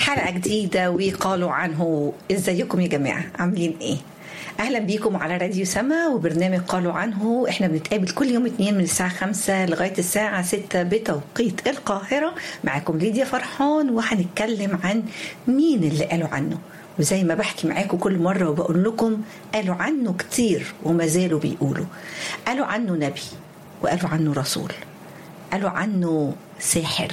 حلقة جديدة وقالوا عنه ازيكم يا جماعة عاملين ايه اهلا بيكم على راديو سما وبرنامج قالوا عنه احنا بنتقابل كل يوم اتنين من الساعة خمسة لغاية الساعة ستة بتوقيت القاهرة معاكم ليديا فرحان وهنتكلم عن مين اللي قالوا عنه وزي ما بحكي معاكم كل مرة وبقول لكم قالوا عنه كتير وما زالوا بيقولوا قالوا عنه نبي وقالوا عنه رسول قالوا عنه ساحر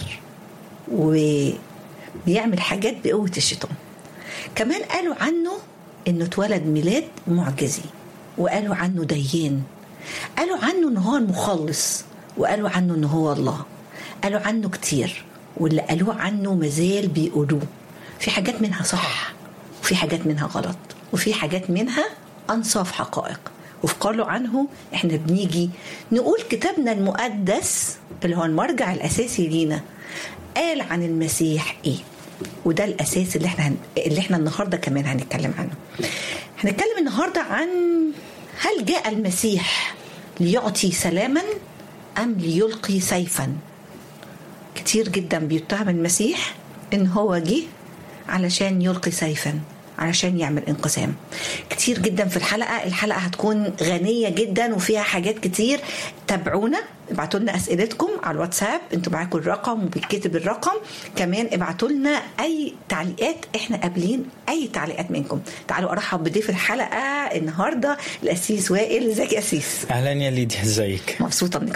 وبيعمل حاجات بقوة الشيطان كمان قالوا عنه انه اتولد ميلاد معجزي وقالوا عنه ديان قالوا عنه ان هو المخلص وقالوا عنه ان هو الله قالوا عنه كتير واللي قالوه عنه مازال بيقولوه في حاجات منها صح وفي حاجات منها غلط وفي حاجات منها انصاف حقائق وفي قالوا عنه احنا بنيجي نقول كتابنا المقدس اللي هو المرجع الاساسي لينا قال عن المسيح ايه وده الاساس اللي احنا هن... اللي احنا النهارده كمان هنتكلم عنه هنتكلم النهارده عن هل جاء المسيح ليعطي سلاما ام ليلقي سيفا كتير جدا بيتهم المسيح ان هو جه علشان يلقي سيفا علشان يعمل انقسام كتير جدا في الحلقة الحلقة هتكون غنية جدا وفيها حاجات كتير تابعونا ابعتوا لنا اسئلتكم على الواتساب انتوا معاكم الرقم وبيتكتب الرقم كمان ابعتوا لنا اي تعليقات احنا قابلين اي تعليقات منكم تعالوا ارحب بضيف الحلقه النهارده الاسيس وائل ازيك يا اسيس اهلا يا ليديا ازيك مبسوطه انك